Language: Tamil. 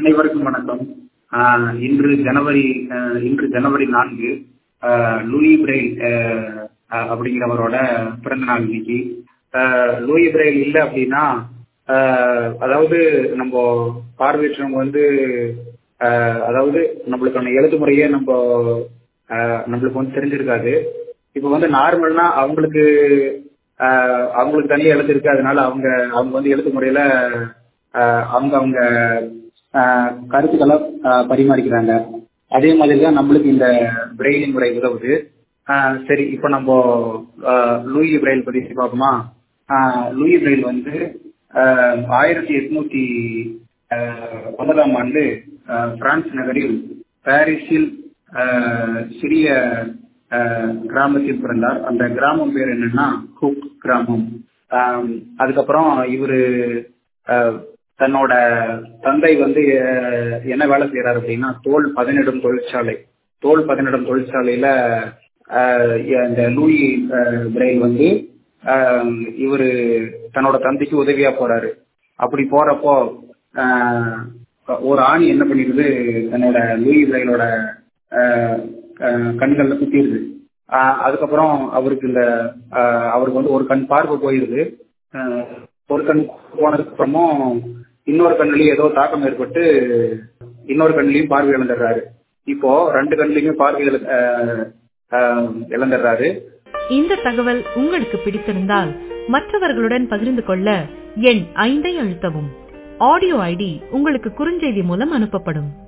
அனைவருக்கும் வணக்கம் ஆஹ் இன்று ஜனவரி ஆஹ் இன்று ஜனவரி நான்கு ஆஹ் லூயி பிரெயில் ஆஹ் ஆஹ் அப்படிங்கிறவரோட பிறந்த நாள் இன்னைக்கு ஆஹ் லூயி பிரெயில் இல்லை அப்படின்னா ஆஹ் அதாவது நம்ம பார்வையற்றவங்க வந்து ஆஹ் அதாவது நம்மளுக்கான எழுத்து முறையே நம்ம ஆஹ் நம்மளுக்கு வந்து தெரிஞ்சிருக்காது இப்போ வந்து நார்மல்னா அவங்களுக்கு ஆஹ் அவங்களுக்கு தனியாக எழுத்து இருக்கு அதனால அவங்க அவங்க வந்து எழுத்து முறையில ஆஹ் அவங்க அவங்க ஆஹ் கருத்துக்களை ஆஹ் பரிமாறிக்கிறாங்க அதே மாதிரி தான் நம்மளுக்கு இந்த பிரெய்லி முறை உதவுது ஆஹ் சரி இப்போ நம்ம ஆஹ் லூயி பிரெயில் பத்தி பார்ப்போமா ஆஹ் லூயி பிரெயில் வந்து ஆஹ் ஆயிரத்தி எட்நூத்தி ஆஹ் ஒன்பதாம் ஆண்டு ஆஹ் பிரான்ஸ் நகரில் பாரிஸில் ஆஹ் சிறிய ஆஹ் கிராமத்தில் பிறந்தார் அந்த கிராமம் பேர் என்னன்னா குக் கிராமம் ஆஹ் அதுக்கப்புறம் இவரு ஆஹ் தன்னோட தந்தை வந்து அஹ், என்ன வேலை செய்யறாரு அப்படின்னா தோல் பதனிடும் தொழிற்சாலை தோல் பதனிடும் தொழிற்சாலையில ஆஹ், இந்த லூயி ஆஹ், பிரெயில் வந்து ஆஹ், இவரு தன்னோட தந்தைக்கு உதவியா போறாரு அப்படி போறப்போ ஆஹ், ஒரு ஆணி என்ன பண்ணிடுது தன்னோட லூயி பிரெயிலோட ஆஹ், ஆஹ், கண்கள்ல குத்திடுது ஆஹ், அதுக்கப்புறம் அவருக்கு இந்த ஆஹ், அவருக்கு வந்து ஒரு கண் பார்வை போயிருது ஆஹ், ஒரு கண் போனதுக்கு அப்புறமும் இன்னொரு கண்ணுலயும் ஏதோ தாக்கம் ஏற்பட்டு இன்னொரு கண்ணுலயும் பார்வை இழந்துடுறாரு இப்போ ரெண்டு கண்ணுலயுமே பார்வை இழ- ஆஹ், ஆஹ், இழந்துடுறாரு இந்த தகவல் உங்களுக்கு பிடித்திருந்தால் மற்றவர்களுடன் பகிர்ந்து கொள்ள எண் ஐந்தை அழுத்தவும் ஆடியோ ஐடி உங்களுக்கு குறுஞ்செய்தி மூலம் அனுப்பப்படும்